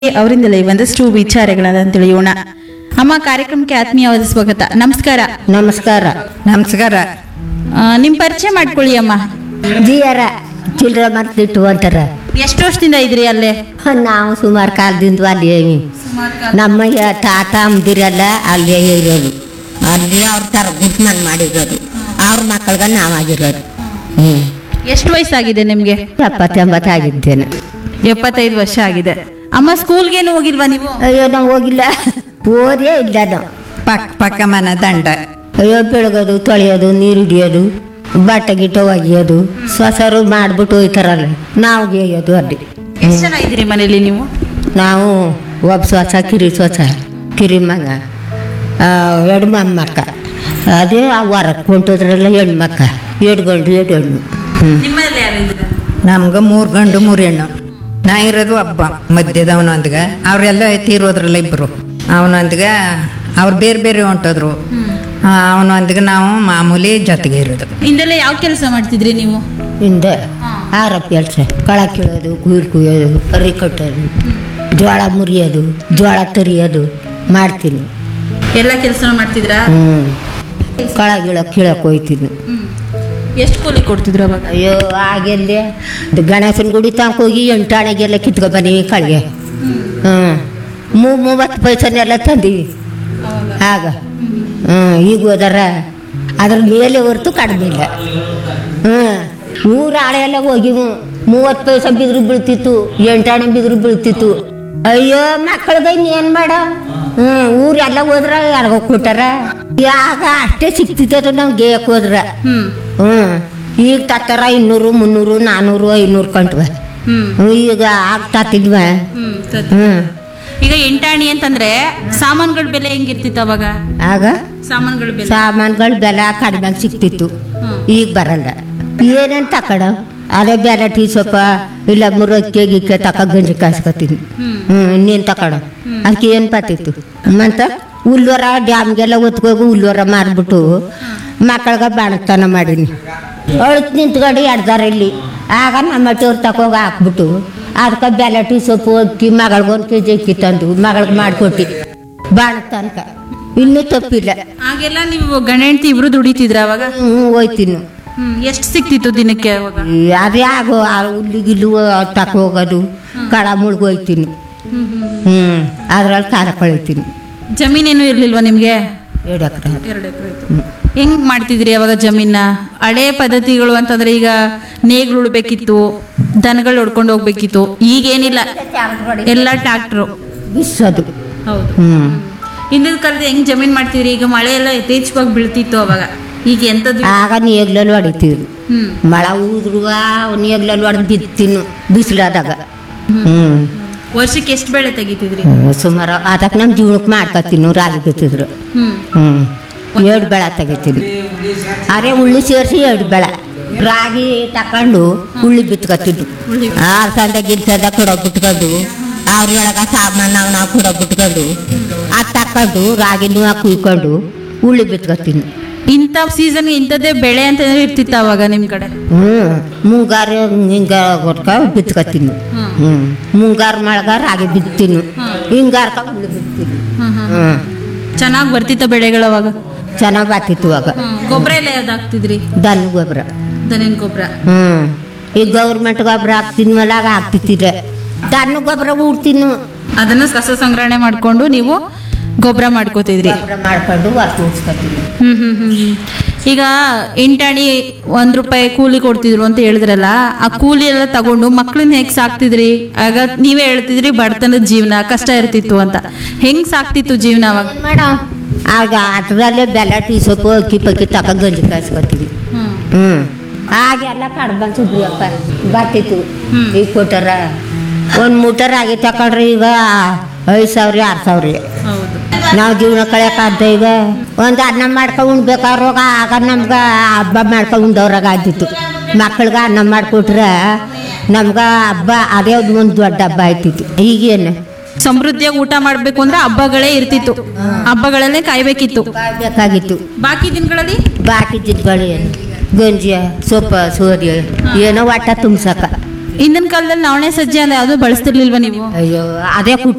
ಅವರಿಂದಲೇ ಒಂದಷ್ಟು ವಿಚಾರಗಳನ್ನ ತಿಳಿಯೋಣ ಅಮ್ಮ ಕಾರ್ಯಕ್ರಮಕ್ಕೆ ಆತ್ಮೀಯವಾದ ಸ್ವಾಗತ ನಮಸ್ಕಾರ ನಮಸ್ಕಾರ ನಮಸ್ಕಾರ ಆ, ನಿಮ್ ಪರಿಚಯ ಮಾಡ್ಕೊಳ್ಳಿ ಅಮ್ಮ ಜಿಯರ ಚಿಲ್ಡ್ರ ಮರ್ತಿಟ್ಟು ಅಂತಾರ ಎಷ್ಟು ವರ್ಷದಿಂದ ಇದ್ರಿ ಅಲ್ಲೇ ನಾವು ಸುಮಾರು ಕಾಲದಿಂದ ಅಲ್ಲೇ ಇವಿ. ನಮ್ಮ ಯ- ತಾತ ಅಮ್ದಿರಲ್ಲ ಅಲ್ಲೇ ಇರೋದು ಅಲ್ಲಿ ಅವ್ರ ಥರ ಗುಟ್ಮನ್ ಮಾಡಿರೋದು ಅವ್ರ ಮಕ್ಕಳಿಗೆ ನಾವಾಗಿರೋದು ಹ್ಞೂ ಎಷ್ಟು ವಯಸ್ಸಾಗಿದೆ ನಿಮ್ಗೆ ಎಪ್ಪತ್ತೆಂಬತ್ತಾಗಿದ್ದೇನೆ ಎಪ್ಪತ್ತೈದು ವರ್ಷ ಆಗಿದೆ ಅಮ್ಮ ಸ್ಕೂಲ್ಗೇನು ಹೋಗಿಲ್ವಾ ನೀವು ಅಯ್ಯೋ ನಾವು ಹೋಗಿಲ್ಲ ಓದೇ ಇಲ್ಲ ನಾವು ಪಕ್ ಪಕ್ಕ ಮನ ದಂಡ ಅಯ್ಯೋ ಬೆಳಗೋದು ತೊಳೆಯೋದು ನೀರು ಹಿಡಿಯೋದು ಬಟ್ಟೆ ಗಿಟ್ಟ ಒಗೆಯೋದು ಸೊಸರು ಮಾಡ್ಬಿಟ್ಟು ಹೋಯ್ತಾರಲ್ಲ ನಾವು ಗೇಯೋದು ಅಲ್ಲಿ ಎಷ್ಟು ಜನ ಇದ್ರಿ ಮನೇಲಿ ನೀವು ನಾವು ಒಬ್ಬ ಸ್ವಚ್ಛ ಕಿರಿ ಸ್ವಚ್ಛ ಕಿರಿ ಮಗ ಆ, ಎರಡು ಮೊಮ್ಮಕ್ಕ ಅದೇ ಆ ಹೊರಕ್ಕೆ ಹೊಂಟೋದ್ರಲ್ಲ ಹೆಣ್ಮಕ್ಕ ಎರಡು ಗಂಡು ಎರಡು ಹೆಣ್ಣು ಹ್ಞೂ ನಿಮ್ಮಲ್ಲಿ ಯಾರಿದ್ದೀರಾ ನಮ್ಗೆ ಮೂರು ಗಂಡು ಮೂರು ಹೆಣ್ಣು ನಾ ಇರೋದು ಒಬ್ಬ ಮಧ್ಯದವನೊಂದ್ಗ ಅವರೆಲ್ಲ ತೀರೋದ್ರಲ್ಲ ಇಬ್ರು ಅವನೊಂದ್ಗ ಅವ್ರು ಬೇರೆ ಬೇರೆ ಹೊಂಟೋದ್ರು ಅವನೊಂದಿಗೆ ನಾವು ಮಾಮೂಲಿ ಜೊತೆಗೆ ಇರೋದು ಹಿಂದೆಲ್ಲ ಯಾವ ಕೆಲಸ ಮಾಡ್ತಿದ್ರಿ ನೀವು ಹಿಂದೆ ಆರ ಕೆಲಸ ಕಳ ಕೀಳೋದು ಕುಯ್ರು ಕುಯ್ಯೋದು ಕರಿ ಕಟ್ಟೋದು ಜೋಳ ಮುರಿಯೋದು ಜೋಳ ತರಿಯೋದು ಮಾಡ್ತೀನಿ ಎಲ್ಲ ಕೆಲಸ ಮಾಡ್ತಿದ್ರಾ ಹ್ಞೂ ಕಳ ಗಿಳ ಕೀಳಕ್ಕೆ ಹೋಯ್ತೀನಿ ಎಷ್ಟು ಕೂಲಿ ಕೊಡ್ತಿದ್ರು ಅವಾಗ ಅಯ್ಯೋ ಹಾಗೆಲ್ಲೇ ಗಣೇಶನ ಗುಡಿ ತನಕ ಹೋಗಿ ಎಂಟಾಣೆಗೆಲ್ಲ ಕಿತ್ಕೊ ಬನ್ನಿ ಕಳ್ಗೆ ಹ್ಞೂ ಮೂ ಮೂವತ್ತು ಪೈಸನೆಲ್ಲ ತಂದೀವಿ ಆಗ ಹ್ಞೂ ಈಗ ಹೋದಾರ ಅದ್ರ ಮೇಲೆ ಹೊರ್ತು ಕಡಿಮೆ ಇಲ್ಲ ಹ್ಞೂ ಊರ ಆಳೆ ಎಲ್ಲ ಹೋಗಿ ಮೂವತ್ತು ಪೈಸೆ ಬಿದ್ರು ಬೀಳ್ತಿತ್ತು ಎಂಟಾಣೆ ಬಿದ್ರು ಬೀಳ್ತಿತ್ತು ಅಯ್ಯೋ ಮಕ್ಕಳಿಗೆ ಇನ್ನೇನು ಮಾಡ ಹ್ಞೂ ಊರೆಲ್ಲ ಹೋದ್ರ ಯಾರಿಗೋ ಕೊಟ್ಟಾರ ಯಾಗ ಅಷ್ಟೇ ಸಿಕ್ತಿತ್ತು ನಾವು ಗೇಯಕ್ಕೆ ಹೋದ್ರ ಹ್ಮ್ ಹ್ಞೂ ಈಗ ತತ್ತಾರ ಇನ್ನೂರು ಮುನ್ನೂರು ನಾನ್ನೂರು ಐನೂರು ಕಂಟ್ವ ಹ್ಮ್ ಈಗ ಆಗ ತತ್ತಿದ್ವ ಹ್ಮ್ ಸರಿ. ಹ್ಞೂ ಈಗ ಎಂಟಾಣಿ ಅಂತಂದ್ರೆ ಸಾಮಾನುಗಳ ಬೆಲೆ ಹೆಂಗಿರ್ತಿತ್ತು ಅವಾಗ ಆಗ ಸಾಮಾನುಗಳ ಬೆಲೆ ಸಾಮಾನುಗಳ ಬೆಲೆ ಕಡಿಮೆ ಸಿಕ್ತಿತ್ತು ಈಗ ಬರಲ್ಲ ಏನೇನು ತಕಡ ಅದೇ ಬೆಲೆ ಟೀ ಸೊಪ್ಪ ಇಲ್ಲ ಮುರಕ್ಕೆ ಗಿಕ್ಕೆ ತಕ ಗಂಜಿ ಕಾಸ್ಕೊತೀನಿ ಹ್ಞೂ ಇನ್ನೇನು ತಕಡ ಅದಕ್ಕೆ ಏನು ಪತ್ತಿತ್ತು ಮತ್ತು ಹುಲ್ಲೂರ ಡ್ಯಾಮ್ಗೆಲ್ಲ ಒತ್ಕೋಗಿ ಹುಲ್ಲೂರ ಮಾರ್ಬಿಟ್ಟು ಮಕ್ಕಳಿಗೆ ಬಾಣತನ ಮಾಡೀನಿ ಅಳತ್ ನಿಂತ್ಕೊಂಡು ಎಡ್ದಾರ ಇಲ್ಲಿ ಆಗ ನಮ್ಮ ಟೂರ್ ತಕೋಗಿ ಹಾಕ್ಬಿಟ್ಟು ಅದಕ್ಕೆ ಬೆಲೆ ಟೀ ಸೊಪ್ಪು ಅಕ್ಕಿ ಮಗಳ್ಗೊಂದು ಕೆ ಜಿ ಅಕ್ಕಿ ತಂದು ಮಗಳಿಗೆ ಮಾಡಿಕೊಟ್ಟು ಬಾಣತನಕ ಇನ್ನೂ ತಪ್ಪಿಲ್ಲ ಆಗೆಲ್ಲ ನೀವು ಗಂಡ ಹೆಂಡತಿ ಇಬ್ರು ದುಡಿತಿದ್ರ ಅವಾಗ ಹ್ಞೂ ಹೋಯ್ತೀನಿ ಹ್ಮ್ ಎಷ್ಟು ಸಿಕ್ತಿತ್ತು ದಿನಕ್ಕೆ ಅವಾಗ ಅದೇ ಆಗೋ ಆ ಹುಲ್ಲಿಗಿಲ್ಲು ತಕ ಹೋಗೋದು ಕಳ ಮುಳ್ಗ್ ಹೋಯ್ತೀನಿ ಹ್ಞೂ ಅದ್ರಲ್ಲಿ ಖಾರ ಕಳಿತೀನಿ ಜಮೀನೇನು ಇರ್ಲಿಲ್ವಾ ನಿಮ್ಗೆ ಎರಡು ಎಕರೆ ಎರಡು ಎಕರೆ ಹೆಂಗ್ ಮಾಡ್ತಿದ್ರಿ ಅವಾಗ ಜಮೀನ ಹಳೆ ಪದ್ಧತಿಗಳು ಅಂತಂದ್ರೆ ಈಗ ನೇಗ್ಲು ಉಳ್ಬೇಕಿತ್ತು ದನಗಳು ಹೊಡ್ಕೊಂಡು ಹೋಗ್ಬೇಕಿತ್ತು ಈಗೇನಿಲ್ಲ ಎಲ್ಲ ಟ್ರಾಕ್ಟ್ರು ಬಿಸೋದು ಹೌದು ಹ್ಞೂ ಹಿಂದಿನ ಕಾಲದ ಹೆಂಗ್ ಜಮೀನ್ ಮಾಡ್ತಿದ್ರಿ ಈಗ ಮಳೆ ಎಲ್ಲ ಯಥೇಚ್ಛವಾಗಿ ಬೀಳ್ತಿತ್ತು ಅವಾಗ ಈಗ ಎಂತದ್ದು ಆಗ ನೇಗ್ಲಲ್ಲಿ ಹೊಡಿತೀವಿ ಹ್ಮ್ ಮಳೆ ಊದ್ರುವ ನೇಗ್ಲಲ್ಲಿ ಹೊಡೆದು ಬಿತ್ತಿನ್ನು ಬಿಸಿಲಾದಾಗ ಹ್ಞೂ ವರ್ಷಕ್ಕೆ ಎಷ್ಟು ಬೆಳೆ ತೆಗಿತಿದ್ರಿ ಸುಮಾರು ಅದಕ್ಕೆ ನಮ್ಮ ಜೀವನಕ್ಕೆ ಮಾಡ್ಕೊತೀನಿ ರಾಗಿ ಬಿತ್ತಿದ್ರು ಹ್ಮ್ ಹ್ಞೂ ಎರಡು ಬೆಳೆ ತೆಗಿತೀನಿ ಅರೆ ಉಳ್ಳಿ ಸೇರಿಸಿ ಎರಡು ಬೆಳೆ ರಾಗಿ ತಕೊಂಡು ಉಳ್ಳಿ ಬಿತ್ಕೊತಿದ್ದು ಉಳ್ಳಿ. ಆರು ಸಂದ ಗಿಲ್ಸದ ಕೊಡೋ ಬಿಟ್ಕೊಂಡು ಅವ್ರೊಳಗ ಸಾಮಾನು ನಾವು ನಾವು ಕೊಡೋ ಬಿಟ್ಕೊಂಡು ಅದು ತಕೊಂಡು ರಾಗಿನೂ ಕುಯ್ಕೊಂಡು ಉಳ್ಳಿ ಬಿತ್ಕೊತೀನಿ ಇಂಥ ಸೀಸನ್ ಇಂಥದ್ದೇ ಬೆಳೆ ಅಂತ ಇರ್ತಿತ್ತು ಅವಾಗ ನಿಮ್ ಕಡೆ ಹ್ಞೂ ಮುಂಗಾರು ಹಿಂಗಾರ ಕೊಟ್ಕ ಬಿತ್ಕೊತೀನಿ ಹ್ಮ್. ಹ್ಞೂ ಮುಂಗಾರು ಮಳೆಗಾರ ರಾಗಿ ಬಿತ್ತೀನಿ ಹಿಂಗಾರ್ಕ ಉಳ್ಳಿ ಬಿತ್ತೀನಿ ಹ್ಮ್ ಹ್ಮ್ ಹ್ಞೂ ಚೆನ್ನಾಗಿ ಬರ್ತಿತ್ತ ಬೆಳೆಗಳು ಅವಾಗ ಚೆನ್ನಾಗಿ ಬರ್ತಿತ್ತು ಅವಾಗ ಗೊಬ್ಬರ ಎಲ್ಲ ಯಾವ್ದು ಹಾಕ್ತಿದ್ರಿ ದನ ಗೊಬ್ಬರ ದನಿನ ಗೊಬ್ಬರ ಹ್ಞೂ ಈ ಗೌರ್ಮೆಂಟ್ ಗೊಬ್ಬರ ಹಾಕ್ತೀನಿ ಮೇಲೆ ಆಗ ಹಾಕ್ತಿತ್ತಿಲ್ಲ ದನ ಗೊಬ್ಬರ ಉಡ್ತೀನಿ ಅದನ್ನ ಕಸ ಸಂಗ್ರಹಣೆ ಮಾಡ್ಕೊಂಡು ನೀವು ಗೊಬ್ಬರ ಮಾಡ್ಕೋತಿದ್ರಿ ಗೊಬ್ಬರ ಮಾಡ್ಕೊಂಡು ವರ್ಕ್ ಉಡ್ಸ್ಕೊತೀನಿ ಹ್ಮ್ ಹ್ಮ್ ಹ್ಮ್ ಹ್ಮ್. ಈಗ ಎಂಟಾಣಿ ಒಂದ್ ರೂಪಾಯಿ ಕೂಲಿ ಕೊಡ್ತಿದ್ರು ಅಂತ ಹೇಳಿದ್ರಲ್ಲ ಆ ಕೂಲಿ ಎಲ್ಲ ತಗೊಂಡು ಮಕ್ಳನ್ನ ಹೇಗ್ ಸಾಕ್ತಿದ್ರಿ ಆಗ ನೀವೇ ಹೇಳ್ತಿದ್ರಿ ಬಡತನದ ಜೀವನ ಕಷ್ಟ ಇರ್ತಿತ್ತು ಅಂತ ಹೆಂಗ್ ಸಾಕ್ತಿತ್ತು ಜೀವನ ಅವಾಗ ಮೇಡಮ್ ಆಗ ಅದರಲ್ಲೇ ಬೆಲ್ಲ ಟೀ ಸೊಪ್ಪು ಅಕ್ಕಿ ಪಕ್ಕಿ ತಕ ಗಂಜಿ ಕಾಯಿಸ್ಕೊತೀವಿ ಹ್ಮ್ ಹ್ಞೂ ಆಗೆಲ್ಲ ಕಡ್ಬ ಸುಬ್ರಿಯಪ್ಪ ಬರ್ತಿತ್ತು ಹ್ಮ್. ಈಗ ಕೊಟ್ಟಾರ ಒಂದು ಮೂಟರ್ ಆಗಿ ತಕೊಂಡ್ರೆ ಈಗ ಐದು ಸಾವಿರ ಆರು ಸಾವಿರ ಹೌದು ನಾವು ಜೀವನ ಕಳೆಯೋಕ್ಕಾಗ್ದ ಈಗ ಒಂದು ಅನ್ನ ಮಾಡ್ಕೊಂಡು ಉಣ್ಬೇಕಾರೋಗ ಆಗ ನಮ್ಗೆ ಹಬ್ಬ ಮಾಡ್ಕೊಂಡು ಉಂಡವ್ರಾಗ ಆದಿತ್ತು ಮಕ್ಳಿಗೆ ಅನ್ನ ಮಾಡಿಕೊಟ್ರೆ ನಮ್ಗೆ ಹಬ್ಬ ಅದೇ ಒಂದು ದೊಡ್ಡ ಹಬ್ಬ ಆಯ್ತಿತ್ತು ಈಗೇನು ಸಮೃದ್ಧಿಯಾಗಿ ಊಟ ಮಾಡ್ಬೇಕು ಅಂದ್ರೆ ಹಬ್ಬಗಳೇ ಇರ್ತಿತ್ತು ಹಬ್ಬಗಳಲ್ಲೇ ಕಾಯ್ಬೇಕಿತ್ತು ಬೇಕಾಗಿತ್ತು ಬಾಕಿ ದಿನಗಳಲ್ಲಿ ಬಾಕಿ ಜಿದ್ಗಳು ಏನು ಗಂಜಿ ಸೊಪ್ಪ ಸೋರಿ ಏನೋ ಒಟ್ಟ ತುಂಬ್ಸಕ ಹಿಂದಿನ ಕಾಲದಲ್ಲಿ ನವಣೆ ಸಜ್ಜೆ ಅಂದ್ರೆ ಅದು ಬಳಸ್ತಿರ್ಲಿಲ್ವಾ ನೀವು ಅಯ್ಯೋ ಅದೇ